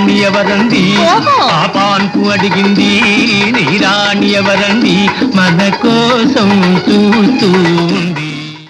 రాణి ఎవరంది ఓహో. పాపాన్పు అడిగింది నీ రాణి ఎవరంది మన కోసం చూస్తూ ఉంది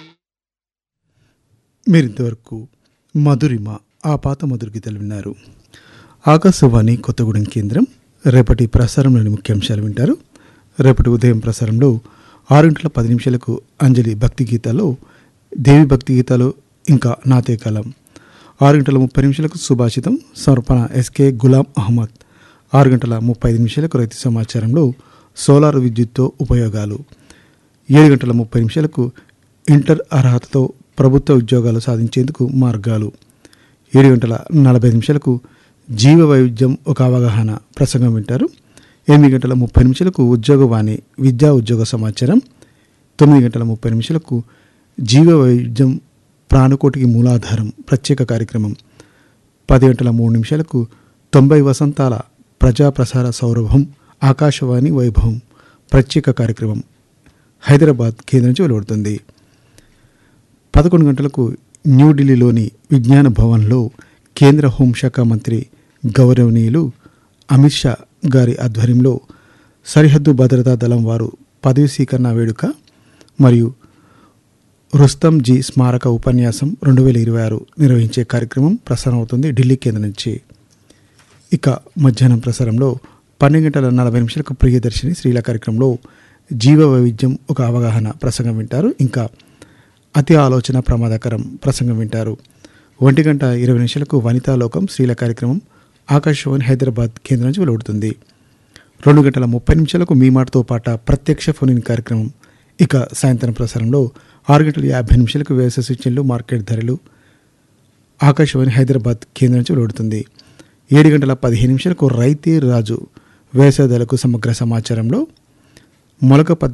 మీరింతవరకు మధురిమ ఆ పాత మధుర గీతలు విన్నారు ఆకాశవాణి కొత్తగూడెం కేంద్రం రేపటి ప్రసారంలోని ముఖ్యాంశాలు వింటారు రేపటి ఉదయం ప్రసారంలో ఆరు గంటల పది నిమిషాలకు అంజలి భక్తి గీతాలు దేవి భక్తి గీతాలు ఇంకా నాతే కాలం ఆరు గంటల ముప్పై నిమిషాలకు సుభాషితం సమర్పణ ఎస్కే గులాం అహ్మద్ ఆరు గంటల ముప్పై ఐదు నిమిషాలకు రైతు సమాచారంలో సోలార్ విద్యుత్తో ఉపయోగాలు ఏడు గంటల ముప్పై నిమిషాలకు ఇంటర్ అర్హతతో ప్రభుత్వ ఉద్యోగాలు సాధించేందుకు మార్గాలు ఏడు గంటల నలభై నిమిషాలకు జీవ వైవిధ్యం ఒక అవగాహన ప్రసంగం వింటారు ఎనిమిది గంటల ముప్పై నిమిషాలకు ఉద్యోగవాణి విద్యా ఉద్యోగ సమాచారం తొమ్మిది గంటల ముప్పై నిమిషాలకు జీవ వైవిధ్యం ప్రాణకోటికి మూలాధారం ప్రత్యేక కార్యక్రమం పది గంటల మూడు నిమిషాలకు తొంభై వసంతాల ప్రజా ప్రసార సౌరభం ఆకాశవాణి వైభవం ప్రత్యేక కార్యక్రమం హైదరాబాద్ కేంద్రం నుంచి వెలువడుతుంది పదకొండు గంటలకు న్యూఢిల్లీలోని విజ్ఞాన భవన్లో కేంద్ర హోంశాఖ మంత్రి గౌరవనీయులు అమిత్ షా గారి ఆధ్వర్యంలో సరిహద్దు భద్రతా దళం వారు పదవి స్వీకరణ వేడుక మరియు రుస్తం జీ స్మారక ఉపన్యాసం రెండు వేల ఇరవై ఆరు నిర్వహించే కార్యక్రమం ప్రసారం అవుతుంది ఢిల్లీ కేంద్రం నుంచి ఇక మధ్యాహ్నం ప్రసారంలో పన్నెండు గంటల నలభై నిమిషాలకు ప్రియదర్శిని శ్రీల కార్యక్రమంలో జీవ వైవిధ్యం ఒక అవగాహన ప్రసంగం వింటారు ఇంకా అతి ఆలోచన ప్రమాదకరం ప్రసంగం వింటారు ఒంటి గంట ఇరవై నిమిషాలకు వనితాలోకం శ్రీల కార్యక్రమం ఆకాశవాణి హైదరాబాద్ కేంద్రం నుంచి వెలువడుతుంది రెండు గంటల ముప్పై నిమిషాలకు మీ మాటతో పాట ప్రత్యక్ష ఫోన్ ఇన్ కార్యక్రమం ఇక సాయంత్రం ప్రసారంలో ఆరు గంటల యాభై నిమిషాలకు వ్యవసాయ సూచనలు మార్కెట్ ధరలు ఆకాశవాణి హైదరాబాద్ కేంద్రం నుంచి వెలువడుతుంది ఏడు గంటల పదిహేను నిమిషాలకు రైతే రాజు వ్యవసాయదారులకు సమగ్ర సమాచారంలో మొలక పద్ధతి